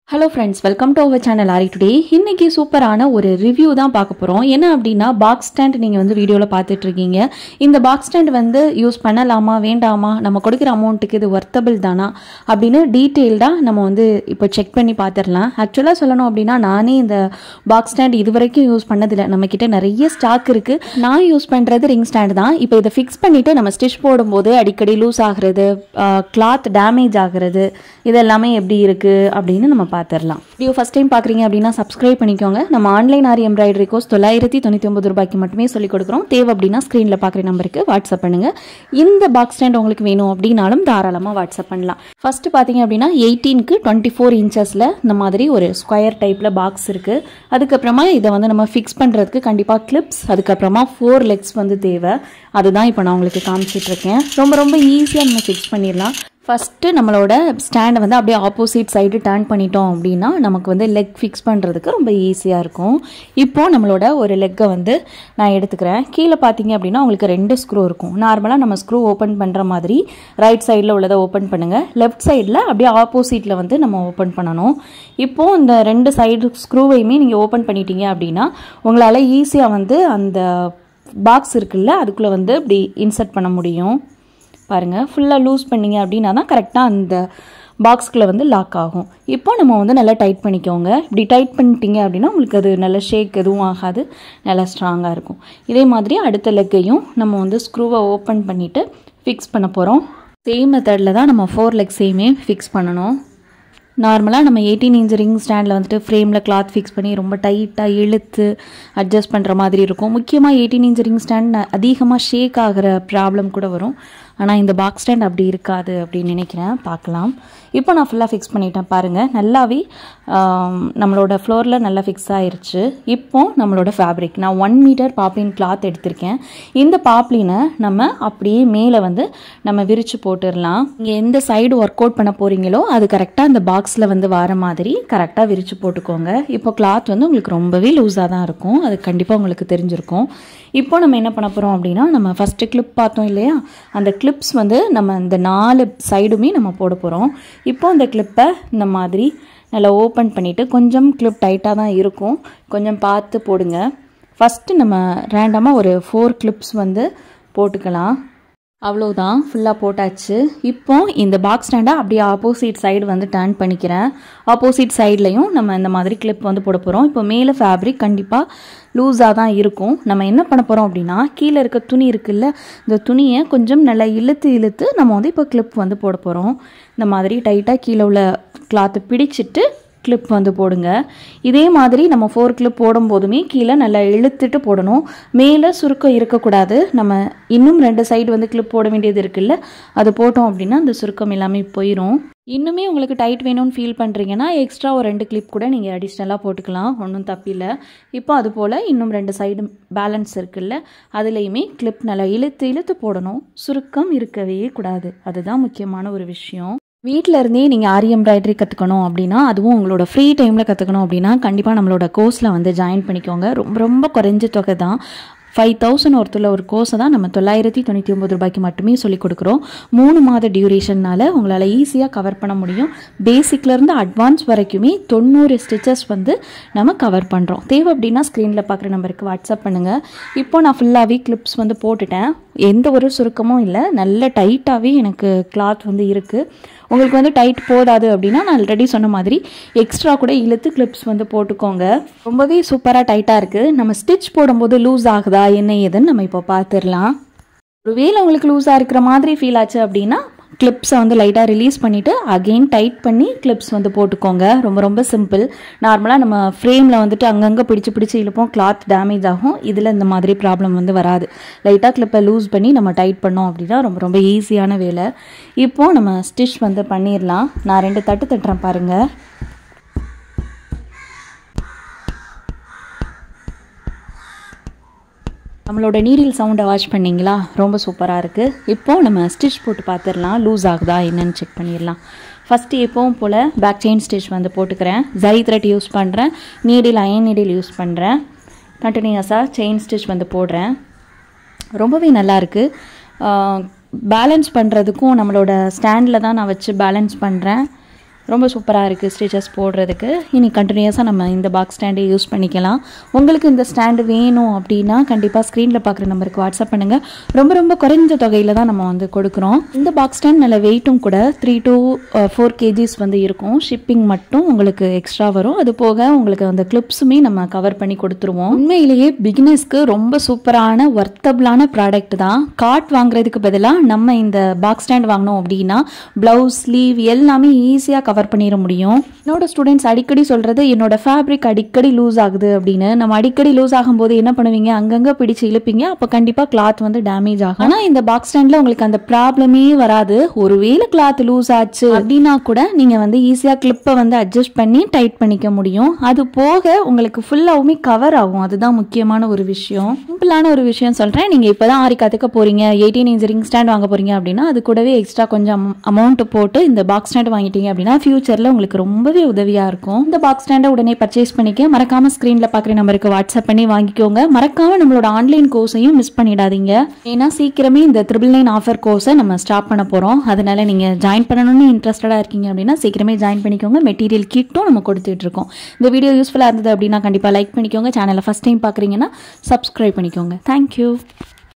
hello friends welcome to our channel ஆரி today இன்னைக்கு சூப்பரான ஒரு ரிவ்யூ தான் பார்க்க போகிறோம் என்ன அப்படின்னா பாக்ஸ் ஸ்டாண்ட் நீங்கள் வந்து வீடியோவில் பார்த்துட்டு இருக்கீங்க இந்த பாக்ஸ் ஸ்டாண்ட் வந்து யூஸ் பண்ணலாமா வேண்டாமா நம்ம கொடுக்குற அமௌண்ட்டுக்கு இது ஒர்த்தபிள் தானா அப்படின்னு டீட்டெயில்டாக நம்ம வந்து இப்போ செக் பண்ணி பார்த்துடலாம் ஆக்சுவலாக சொல்லணும் அப்படின்னா நானே இந்த பாக்ஸ் ஸ்டாண்ட் இது வரைக்கும் யூஸ் பண்ணதில்லை நம்மக்கிட்ட நிறைய ஸ்டாக் இருக்குது நான் யூஸ் பண்ணுறது ரிங் ஸ்டாண்ட் தான் இப்போ இதை ஃபிக்ஸ் பண்ணிவிட்டு நம்ம ஸ்டிச் போடும்போது அடிக்கடி லூஸ் ஆகுறது கிளாத் டேமேஜ் ஆகுறது இதெல்லாமே எப்படி இருக்குது அப்படின்னு நம்ம பார்த்துடலாம் வீடியோ ஃபஸ்ட் டைம் பார்க்குறீங்க அப்படின்னா சப்ஸ்கிரைப் பண்ணிக்கோங்க நம்ம ஆன்லைன் ஆரி எம்ப்ராய்டரி கோர்ஸ் தொள்ளாயிரத்தி தொண்ணூற்றி ஒன்பது ரூபாய்க்கு மட்டுமே சொல்லிக் கொடுக்குறோம் தேவை அப்படின்னா ஸ்க்ரீனில் பார்க்குற நம்பருக்கு வாட்ஸ்அப் பண்ணுங்கள் இந்த பாக்ஸ் ஸ்டாண்ட் உங்களுக்கு வேணும் அப்படின்னாலும் தாராளமாக வாட்ஸ்அப் பண்ணலாம் ஃபஸ்ட்டு பார்த்தீங்க அப்படின்னா எயிட்டீனுக்கு டுவெண்ட்டி ஃபோர் இன்ச்சஸில் இந்த மாதிரி ஒரு ஸ்கொயர் டைப்பில் பாக்ஸ் இருக்குது அதுக்கப்புறமா இதை வந்து நம்ம ஃபிக்ஸ் பண்ணுறதுக்கு கண்டிப்பாக கிளிப்ஸ் அதுக்கப்புறமா ஃபோர் லெக்ஸ் வந்து தேவை அதுதான் இப்போ நான் உங்களுக்கு காமிச்சிட்டு இருக்கேன் ரொம்ப ரொம்ப ஈஸியாக நம்ம ஃபிக்ஸ் பண்ணிடலாம் ஃபஸ்ட்டு நம்மளோட ஸ்டாண்டை வந்து அப்படியே ஆப்போசிட் சைடு டர்ன் பண்ணிட்டோம் அப்படின்னா நமக்கு வந்து லெக் ஃபிக்ஸ் பண்ணுறதுக்கு ரொம்ப ஈஸியாக இருக்கும் இப்போது நம்மளோட ஒரு லெக்கை வந்து நான் எடுத்துக்கிறேன் கீழே பார்த்தீங்க அப்படின்னா உங்களுக்கு ரெண்டு ஸ்க்ரூ இருக்கும் நார்மலாக நம்ம ஸ்க்ரூ ஓப்பன் பண்ணுற மாதிரி ரைட் சைடில் உள்ளதை ஓப்பன் பண்ணுங்கள் லெஃப்ட் சைடில் அப்படியே ஆப்போசிட்டில் வந்து நம்ம ஓப்பன் பண்ணணும் இப்போது இந்த ரெண்டு சைடு ஸ்க்ரூவையுமே நீங்கள் ஓப்பன் பண்ணிட்டீங்க அப்படின்னா உங்களால் ஈஸியாக வந்து அந்த பாக்ஸ் இருக்குல்ல அதுக்குள்ளே வந்து இப்படி இன்சர்ட் பண்ண முடியும் பாருங்கள் ஃபுல்லாக லூஸ் பண்ணிங்க அப்படின்னா தான் கரெக்டாக அந்த பாக்ஸ்குள்ளே வந்து லாக் ஆகும் இப்போ நம்ம வந்து நல்லா டைட் பண்ணிக்கோங்க இப்படி டைட் பண்ணிட்டீங்க அப்படின்னா உங்களுக்கு அது நல்ல ஷேக் எதுவும் ஆகாது நல்லா ஸ்ட்ராங்காக இருக்கும் இதே மாதிரி அடுத்த லெக்கையும் நம்ம வந்து ஸ்க்ரூவை ஓப்பன் பண்ணிவிட்டு ஃபிக்ஸ் பண்ண போகிறோம் சேம் மெத்தடில் தான் நம்ம ஃபோர் லெக்ஸையுமே ஃபிக்ஸ் பண்ணணும் நார்மலாக நம்ம எயிட்டீன் இன்ச் ரிங் ஸ்டாண்டில் வந்துட்டு ஃப்ரேமில் கிளாத் ஃபிக்ஸ் பண்ணி ரொம்ப டைட்டாக இழுத்து அட்ஜஸ்ட் பண்ணுற மாதிரி இருக்கும் முக்கியமாக எயிட்டீன் இன்ச் ரிங் ஸ்டாண்ட் அதிகமாக ஷேக் ஆகிற ப்ராப்ளம் கூட வரும் ஆனால் இந்த பாக்ஸ் ஸ்டாண்ட் அப்படி இருக்காது அப்படின்னு நினைக்கிறேன் பார்க்கலாம் இப்போ நான் ஃபுல்லாக ஃபிக்ஸ் பண்ணிட்டேன் பாருங்கள் நல்லாவே நம்மளோட ஃப்ளோரில் நல்லா ஃபிக்ஸ் ஆயிருச்சு இப்போ நம்மளோட ஃபேப்ரிக் நான் ஒன் மீட்டர் பாப்ளின் கிளாத் எடுத்திருக்கேன் இந்த பாப்ளினை நம்ம அப்படியே மேலே வந்து நம்ம விரித்து போட்டுடலாம் இங்கே எந்த சைடு ஒர்க் அவுட் பண்ண போகிறீங்களோ அது கரெக்டாக அந்த பாக்ஸில் வந்து வர மாதிரி கரெக்டாக விரித்து போட்டுக்கோங்க இப்போ கிளாத் வந்து உங்களுக்கு ரொம்பவே லூஸாக தான் இருக்கும் அது கண்டிப்பாக உங்களுக்கு தெரிஞ்சிருக்கும் இப்போ நம்ம என்ன பண்ண போகிறோம் அப்படின்னா நம்ம ஃபஸ்ட்டு கிளிப் பார்த்தோம் இல்லையா அந்த கிளிப்ஸ் வந்து நம்ம இந்த நாலு சைடுமே நம்ம போட போகிறோம் இப்போ இந்த கிளிப்பை இந்த மாதிரி நல்லா ஓப்பன் பண்ணிவிட்டு கொஞ்சம் கிளிப் டைட்டாக தான் இருக்கும் கொஞ்சம் பார்த்து போடுங்க ஃபஸ்ட்டு நம்ம ரேண்டமாக ஒரு ஃபோர் கிளிப்ஸ் வந்து போட்டுக்கலாம் அவ்வளோதான் ஃபுல்லாக போட்டாச்சு இப்போ இந்த பாக்ஸ் ஸ்டாண்டை அப்படியே ஆப்போசிட் சைடு வந்து டர்ன் பண்ணிக்கிறேன் ஆப்போசிட் சைட்லையும் நம்ம இந்த மாதிரி கிளிப் வந்து போட போகிறோம் இப்போ மேலே ஃபேப்ரிக் கண்டிப்பாக லூஸாக தான் இருக்கும் நம்ம என்ன பண்ண போகிறோம் அப்படின்னா கீழே இருக்க துணி இருக்குல்ல இந்த துணியை கொஞ்சம் நல்லா இழுத்து இழுத்து நம்ம வந்து இப்போ கிளிப் வந்து போட போகிறோம் இந்த மாதிரி டைட்டாக கீழே உள்ள கிளாத்தை பிடிச்சிட்டு கிளிப் வந்து போடுங்க இதே மாதிரி நம்ம ஃபோர் கிளிப் போடும் போதுமே கீழே நல்லா இழுத்துட்டு போடணும் மேலே சுருக்கம் இருக்கக்கூடாது நம்ம இன்னும் ரெண்டு சைடு வந்து கிளிப் போட வேண்டியது இருக்குல்ல அது போட்டோம் அப்படின்னா அந்த சுருக்கம் எல்லாமே போயிடும் இன்னுமே உங்களுக்கு டைட் வேணும்னு ஃபீல் பண்ணுறீங்கன்னா எக்ஸ்ட்ரா ஒரு ரெண்டு கிளிப் கூட நீங்கள் அடிஷ்னலாக போட்டுக்கலாம் ஒன்றும் தப்பில்லை இப்போ அது போல் இன்னும் ரெண்டு சைடு பேலன்ஸ் இருக்குல்ல அதுலேயுமே கிளிப் நல்லா இழுத்து இழுத்து போடணும் சுருக்கம் இருக்கவே கூடாது அதுதான் முக்கியமான ஒரு விஷயம் வீட்டில் இருந்தே நீங்கள் ஆரி எம்ப்ராய்டரி கற்றுக்கணும் அப்படின்னா அதுவும் உங்களோட ஃப்ரீ டைமில் கற்றுக்கணும் அப்படின்னா கண்டிப்பாக நம்மளோட கோர்ஸில் வந்து ஜாயின் பண்ணிக்கோங்க ரொம்ப ரொம்ப குறைஞ்ச தொகை தான் ஃபைவ் தௌசண்ட் ஒருத்துள்ள ஒரு கோர்ஸை தான் நம்ம தொள்ளாயிரத்தி தொண்ணூற்றி ஒம்பது ரூபாய்க்கு மட்டுமே சொல்லிக் கொடுக்குறோம் மூணு மாத டியூரேஷன்னால் உங்களால் ஈஸியாக கவர் பண்ண முடியும் பேசிக்லேருந்து அட்வான்ஸ் வரைக்குமே தொண்ணூறு ஸ்டிச்சஸ் வந்து நம்ம கவர் பண்ணுறோம் தேவை அப்படின்னா ஸ்க்ரீனில் பார்க்குற நம்பருக்கு வாட்ஸ்அப் பண்ணுங்கள் இப்போ நான் ஃபுல்லாகவே கிளிப்ஸ் வந்து போட்டுட்டேன் எந்த ஒரு சுருக்கமும் இல்லை நல்ல டைட்டாகவே எனக்கு கிளாத் வந்து இருக்குது உங்களுக்கு வந்து டைட் போதாது அப்படின்னா நான் ஆல்ரெடி சொன்ன மாதிரி எக்ஸ்ட்ரா கூட இழுத்து கிளிப்ஸ் வந்து போட்டுக்கோங்க ரொம்பவே சூப்பராக டைட்டாக இருக்குது நம்ம ஸ்டிச் போடும்போது லூஸ் ஆகுதா என்ன ஏதுன்னு நம்ம இப்போ பார்த்துடலாம் ஒருவேளை உங்களுக்கு லூஸாக இருக்கிற மாதிரி ஃபீல் ஆச்சு அப்படின்னா கிளிப்ஸை வந்து லைட்டாக ரிலீஸ் பண்ணிவிட்டு அகெயின் டைட் பண்ணி கிளிப்ஸ் வந்து போட்டுக்கோங்க ரொம்ப ரொம்ப சிம்பிள் நார்மலாக நம்ம ஃப்ரேமில் வந்துட்டு அங்கங்கே பிடிச்சி பிடிச்சி இழுப்போம் கிளாத் டேமேஜ் ஆகும் இதில் இந்த மாதிரி ப்ராப்ளம் வந்து வராது லைட்டாக கிளிப்பை லூஸ் பண்ணி நம்ம டைட் பண்ணோம் அப்படின்னா ரொம்ப ரொம்ப ஈஸியான வேலை இப்போது நம்ம ஸ்டிச் வந்து பண்ணிடலாம் நான் ரெண்டு தட்டு தட்டுறேன் பாருங்கள் நம்மளோட நீரில் சவுண்டை வாட்ச் பண்ணிங்களா ரொம்ப சூப்பராக இருக்குது இப்போது நம்ம ஸ்டிச் போட்டு பார்த்துடலாம் லூஸ் ஆகுதா என்னன்னு செக் பண்ணிடலாம் ஃபஸ்ட்டு எப்பவும் போல் பேக் செயின் ஸ்டிச் வந்து போட்டுக்கிறேன் ஜரி த்ரெட் யூஸ் பண்ணுறேன் நீடில் அயன் நீடில் யூஸ் பண்ணுறேன் கண்டினியூஸாக செயின் ஸ்டிச் வந்து போடுறேன் ரொம்பவே நல்லாயிருக்கு பேலன்ஸ் பண்ணுறதுக்கும் நம்மளோட ஸ்டாண்டில் தான் நான் வச்சு பேலன்ஸ் பண்ணுறேன் ரொம்ப சூப்பராக இருக்குது ஸ்டிச்சஸ் போடுறதுக்கு இனி கண்டினியூஸாக நம்ம இந்த பாக்ஸ் ஸ்டாண்டே யூஸ் பண்ணிக்கலாம் உங்களுக்கு இந்த ஸ்டாண்டு வேணும் அப்படின்னா கண்டிப்பாக ஸ்க்ரீனில் பார்க்குற நம்பருக்கு வாட்ஸ்அப் பண்ணுங்கள் ரொம்ப ரொம்ப குறைஞ்ச தொகையில் தான் நம்ம வந்து கொடுக்குறோம் இந்த பாக்ஸ் ஸ்டாண்ட் நல்ல வெயிட்டும் கூட த்ரீ டு ஃபோர் கேஜிஸ் வந்து இருக்கும் ஷிப்பிங் மட்டும் உங்களுக்கு எக்ஸ்ட்ரா வரும் அது போக உங்களுக்கு அந்த கிளிப்ஸுமே நம்ம கவர் பண்ணி கொடுத்துருவோம் உண்மையிலேயே பிகினர்ஸ்க்கு ரொம்ப சூப்பரான ஒர்த்தபிளான ப்ராடக்ட் தான் காட் வாங்குறதுக்கு பதிலாக நம்ம இந்த பாக்ஸ் ஸ்டாண்ட் வாங்கினோம் அப்படின்னா ப்ளவுஸ் ஸ்லீவ் எல்லாமே ஈஸியாக கவர் பண்ணிட முடியும் என்னோட ஸ்டூடெண்ட்ஸ் அடிக்கடி சொல்கிறது என்னோட ஃபேப்ரிக் அடிக்கடி லூஸ் ஆகுது அப்படின்னு நம்ம அடிக்கடி லூஸ் ஆகும்போது என்ன பண்ணுவீங்க அங்கங்கே பிடிச்சு இழுப்பீங்க அப்போ கண்டிப்பாக கிளாத் வந்து டேமேஜ் ஆகும் ஆனால் இந்த பாக்ஸ் ஸ்டாண்டில் உங்களுக்கு அந்த ப்ராப்ளமே வராது ஒருவேளை கிளாத் லூஸ் ஆச்சு அப்படின்னா கூட நீங்கள் வந்து ஈஸியாக கிளிப்பை வந்து அட்ஜஸ்ட் பண்ணி டைட் பண்ணிக்க முடியும் அது போக உங்களுக்கு ஃபுல்லாகவுமே கவர் ஆகும் அதுதான் முக்கியமான ஒரு விஷயம் சிம்பிளான ஒரு விஷயம் சொல்கிறேன் நீங்கள் இப்போ தான் ஆரி கற்றுக்க போகிறீங்க எயிட்டீன் இன்ச் ரிங் ஸ்டாண்ட் வாங்க போகிறீங்க அப்படின்னா அது கூடவே எக்ஸ்ட்ரா கொஞ்சம் அமௌண்ட் போட்டு இந்த பாக்ஸ் ஸ்டாண்ட் வாங்கிட்டீங்க அப்படின்னா ஃபியூச்சரில் உங்களுக்கு ரொம்பவே உதவியாக இருக்கும் இந்த பாக்ஸ் ஸ்டாண்டை உடனே பர்ச்சேஸ் பண்ணிக்க மறக்காம ஸ்க்ரீனில் பார்க்குற நம்பருக்கு வாட்ஸ்அப் பண்ணி வாங்கிக்கோங்க மறக்காம நம்மளோட ஆன்லைன் கோர்ஸையும் மிஸ் பண்ணிடாதீங்க ஏன்னா சீக்கிரமே இந்த ட்ரிபிள் நைன் ஆஃபர் கோர்ஸை நம்ம ஸ்டார்ட் பண்ண போகிறோம் அதனால நீங்கள் ஜாயின் பண்ணணும்னு இன்ட்ரெஸ்டடாக இருக்கீங்க அப்படின்னா சீக்கிரமே ஜாயின் பண்ணிக்கோங்க மெட்டீரியல் கிட்டும் நம்ம கொடுத்துட்டு இருக்கோம் இந்த வீடியோ யூஸ்ஃபுல்லாக இருந்தது அப்படின்னா கண்டிப்பாக லைக் பண்ணிக்கோங்க சேனலை ஃபஸ்ட் டைம் பார்க்குறீங்கன்னா சப்ஸ்கிரைப் பண்ணிக்கோங்க தேங்க்யூ